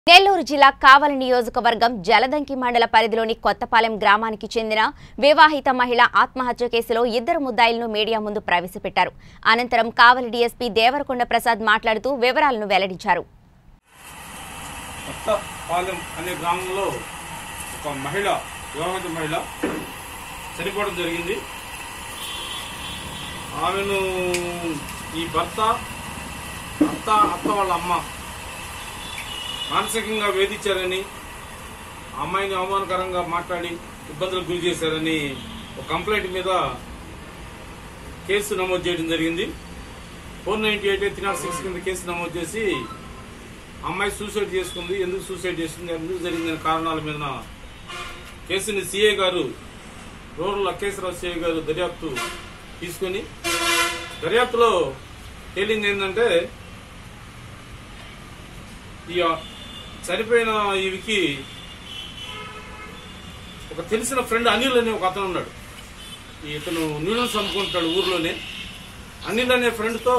నెల్లూరు జిల్లా కావలి నియోజకవర్గం జలదంకి మండల పరిధిలోని కొత్తపాలెం గ్రామానికి చెందిన వివాహిత మహిళ ఆత్మహత్య కేసులో ఇద్దరు ముద్దాయిలను మీడియా ముందు ప్రవేశపెట్టారు అనంతరం కావలి డీఎస్పీ దేవరకొండ ప్రసాద్ మాట్లాడుతూ వివరాలను వెల్లడించారు కొత్తపాలెం అనే గ్రామంలో ఒక మహిళ వివాహిత మహిళ చనిపోవడం జరిగింది ఆమెను ఈ భర్త అత్త అత్త వాళ్ళ అమ్మ మానసికంగా వేధించారని ఆ అమ్మాయిని అవమానకరంగా మాట్లాడి ఇబ్బందులకు గురి చేశారని ఒక కంప్లైంట్ మీద కేసు నమోదు చేయడం జరిగింది four ninety eight three not six కింద కేసు నమోదు చేసి అమ్మాయి సూసైడ్ చేసుకుంది ఎందుకు సూసైడ్ చేసుకుంది ఎందుకు జరిగిందనే కారణాల మీద కేసుని సిఐ గారు రూరల్ అకేశ్వరరావు సిఐ గారు దర్యాప్తు తీసుకొని దర్యాప్తులో తేలింది ఏంటంటే ఈ చనిపోయిన ఈవికి ఒక తెలిసిన ఫ్రెండ్ అనిల్ అనే ఒక అతను ఉన్నాడు ఈ ఇతను నూడిల్స్ అమ్ముకుంటాడు ఊర్లోనే అనిల్ అనే ఫ్రెండ్తో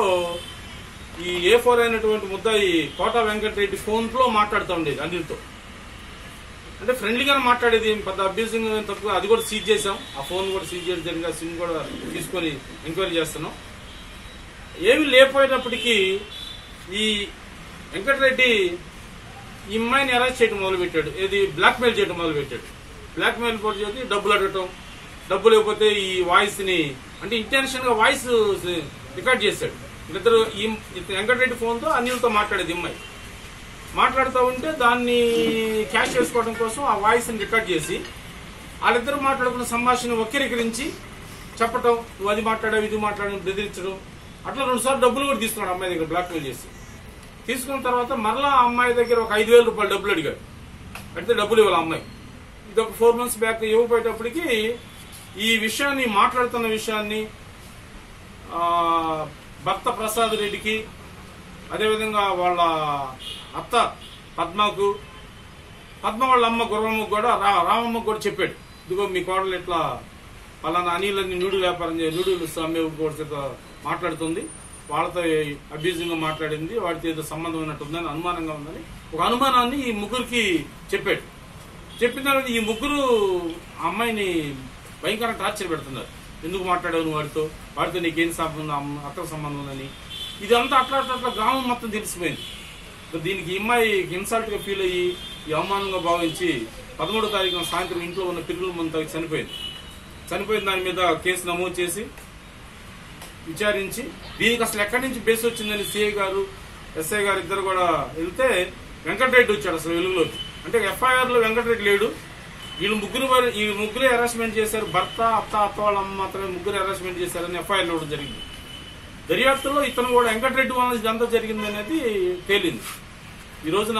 ఈ ఏ ఫోర్ అయినటువంటి ముద్దాయి కోట వెంకటరెడ్డి ఫోన్ లో మాట్లాడుతూ ఉండేది అనిల్తో అంటే ఫ్రెండ్లీగానే మాట్లాడేది ఏం పెద్ద అబ్యూసింగ్ తప్పు అది కూడా సీజ్ చేసాం ఆ ఫోన్ కూడా సీజ్ చేయడం జరిగింది ఆ సిమ్ కూడా తీసుకొని ఎంక్వైరీ చేస్తున్నాం ఏమి లేకపోయినప్పటికీ ఈ వెంకటరెడ్డి ఈ అమ్మాయిని అరెస్ట్ చేయడం మొదలుపెట్టాడు ఏది బ్లాక్ మెయిల్ చేయడం మొదలుపెట్టాడు బ్లాక్ మెయిల్ పోటీ చేసి డబ్బులు అడగటం డబ్బు లేకపోతే ఈ వాయిస్ ని అంటే ఇంటెన్షన్ గా వాయిస్ రికార్డ్ చేశాడు ఇద్దరు ఈ ఇతను వెంకటరెడ్డి ఫోన్ తో అనిల్తో మాట్లాడేది ఈ అమ్మాయి మాట్లాడుతూ ఉంటే దాన్ని క్యాష్ చేసుకోవడం కోసం ఆ వాయిస్ ని రికార్డ్ చేసి వాళ్ళిద్దరు మాట్లాడుకున్న సంభాషణ వక్రీకరించి చెప్పటం నువ్వు అది మాట్లాడావు ఇది మాట్లాడడం బెదిరించడం అట్లా రెండు సార్లు డబ్బులు కూడా తీసుకున్నాడు అమ్మాయి దగ్గర బ్లాక్ మెయిల్ చేసి తీసుకున్న తర్వాత మరలా ఆ అమ్మాయి దగ్గర ఒక ఐదు వేల రూపాయలు డబ్బులు అడిగాడు అడిగితే డబ్బులు ఇవ్వాలి ఆ అమ్మాయి ఇది ఒక ఫోర్ మంత్స్ బ్యాక్ ఇవ్వబోయేటప్పటికి ఈ విషయాన్ని మాట్లాడుతున్న విషయాన్ని ఆ, భర్త ప్రసాద్ రెడ్డికి అదేవిధంగా వాళ్ళ అత్త పద్మకు పద్మ వాళ్ళ అమ్మ గుర్రమ్మకు కూడా రా- రామమ్మకు కూడా చెప్పాడు ఇదిగో మీ కోడలు ఇట్లా పలానా అనిలని నూడిల్ వ్యాపారం చే నూడిల్స్ అమ్మే కూడా చేత మాట్లాడుతుంది వాళ్ళతో అబ్యూజింగ్ గా మాట్లాడింది వాటితో ఏదో సంబంధం ఉన్నట్టుందని అనుమానంగా ఉందని ఒక అనుమానాన్ని ఈ ముగ్గురికి చెప్పాడు చెప్పిన తర్వాత ఈ ముగ్గురు ఆ అమ్మాయిని భయంకరంగా టార్చర్ పెడుతున్నారు ఎందుకు మాట్లాడావు నువ్వు వాడితో వాడితో నీకేం సంబంధం అమ్మ- అక్కల సంబంధం ఉందని ఇదంతా అట్లా అట్లా అట్లా గ్రామం మొత్తం తెలిసిపోయింది సో దీనికి ఈ అమ్మాయి ఇన్సల్ట్ గా ఫీల్ అయ్యి ఈ అవమానంగా భావించి పదమూడో తారీఖున సాయంత్రం ఇంట్లో ఉన్న పిల్లల ముందు తాగి చనిపోయింది చనిపోయిన దాని మీద కేసు నమోదు చేసి విచారించి దీనికి అసలు ఎక్కడి నుంచి బేస్ వచ్చిందని సిఐ గారు ఎస్ఐ గారు ఇద్దరు కూడా వెళ్తే వెంకటరెడ్డి వచ్చాడు అసలు వెలుగులోకి అంటే ఎఫ్ఐఆర్ లో వెంకటరెడ్డి లేడు వీళ్ళు ముగ్గురు వారు- ఈ ముగ్గురు హెరాస్మెంట్ చేశారు భర్త అత్త అత్త వాళ్ళ అమ్మ మాత్రమే ముగ్గురు హెరాస్మెంట్ చేశారని ఎఫ్ఐఆర్ ఇవ్వడం జరిగింది దర్యాప్తులో ఇతను కూడా వెంకటరెడ్డి వల్ల ఇదంతా జరిగింది అనేది తేలింది ఈ రోజున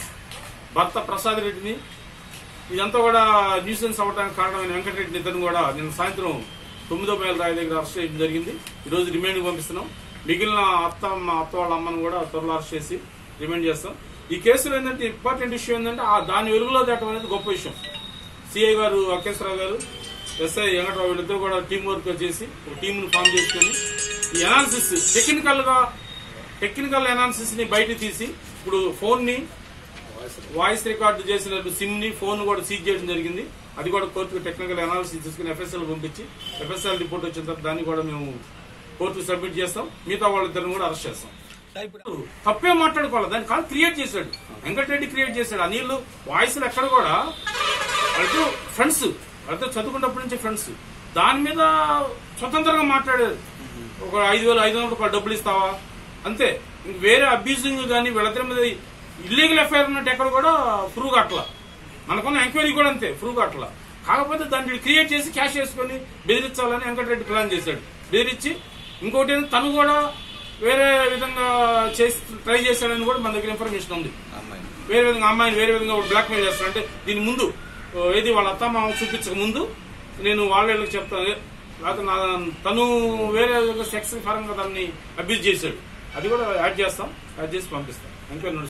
భర్త ప్రసాద్ రెడ్డిని ఇదంతా కూడా న్యూసెన్స్ అవ్వడానికి కారణమైన వెంకటరెడ్డిని ఇతను కూడా నిన్న సాయంత్రం తొమ్మిదో మైల్ రాయి దగ్గర అరెస్ట్ చేయడం జరిగింది ఈ రోజు రిమాండ్ పంపిస్తున్నాం మిగిలిన అత్త మా అత్త వాళ్ళ అమ్మను కూడా త్వరలో అరెస్ట్ చేసి రిమాండ్ చేస్తాం ఈ కేసులో ఏంటంటే ఇంపార్టెంట్ ఇష్యూ ఏంటంటే ఆ దాని వెలుగులో తేటం అనేది గొప్ప విషయం సిఐ గారు అఖేశ్వరరావు గారు ఎస్ఐ వెంకటరావు వీళ్ళిద్దరు కూడా టీం వర్క్ చేసి ఒక టీంను ఫామ్ చేసుకొని ఈ అనాలిసిస్ టెక్నికల్ గా టెక్నికల్ అనాలిసిస్ ని బయట తీసి ఇప్పుడు ఫోన్ ని వాయిస్ రికార్డు చేసిన సిమ్ ని ఫోన్ కూడా సీజ్ చేయడం జరిగింది అది కూడా కోర్టుకు టెక్నికల్ అనాలిసిస్ తీసుకుని ఎఫ్ఎస్ఎల్ పంపించి ఎఫ్ఎస్ఎల్ రిపోర్ట్ వచ్చిన తర్వాత దాన్ని కూడా మేము కోర్టుకు సబ్మిట్ చేస్తాం మిగతా వాళ్ళిద్దరిని కూడా అరెస్ట్ చేస్తాం తప్పే మాట్లాడుకోవాలి దాన్ని కాదు క్రియేట్ చేశాడు వెంకటరెడ్డి క్రియేట్ చేశాడు అనిల్ వాయిస్ ఎక్కడ కూడా వాళ్ళతో ఫ్రెండ్స్ వాళ్ళతో చదువుకున్నప్పటి నుంచి ఫ్రెండ్స్ దాని మీద స్వతంత్రంగా మాట్లాడారు ఒక ఐదు వేలు ఐదు వందల రూపాయలు డబ్బులు ఇస్తావా అంతే ఇంక వేరే అబ్యూజింగ్ కానీ వీళ్ళిద్దరి మీద ఇల్లీగల్ ఎఫ్ఐఆర్ ఉన్నట్టు ఎక్కడ కూడా ప్రూవ్ కావట్లా మనకున్న ఎంక్వైరీ కూడా అంతే ప్రూవ్ కావట్లా కాకపోతే దాన్ని క్రియేట్ చేసి క్యాష్ చేసుకొని బెదిరించాలని వెంకటరెడ్డి ప్లాన్ చేశాడు బెదిరించి ఇంకోటి ఏంటంటే తను కూడా వేరే విధంగా చేసి ట్రై చేశాడని కూడా మన దగ్గర ఇన్ఫర్మేషన్ ఉంది వేరే విధంగా అమ్మాయిని వేరే విధంగా బ్లాక్ మెయిల్ చేస్తాడు అంటే దీని ముందు ఓ, ఏది వాళ్ళ అత్త మామ చూపించక ముందు నేను వాళ్ళకి చెప్తాను లేకపోతే నా తను వేరే విధంగా సెక్స్ పరంగా దాన్ని అబ్యూజ్ చేశాడు అది కూడా యాడ్ చేస్తాం యాడ్ చేసి పంపిస్తాం ఇంకా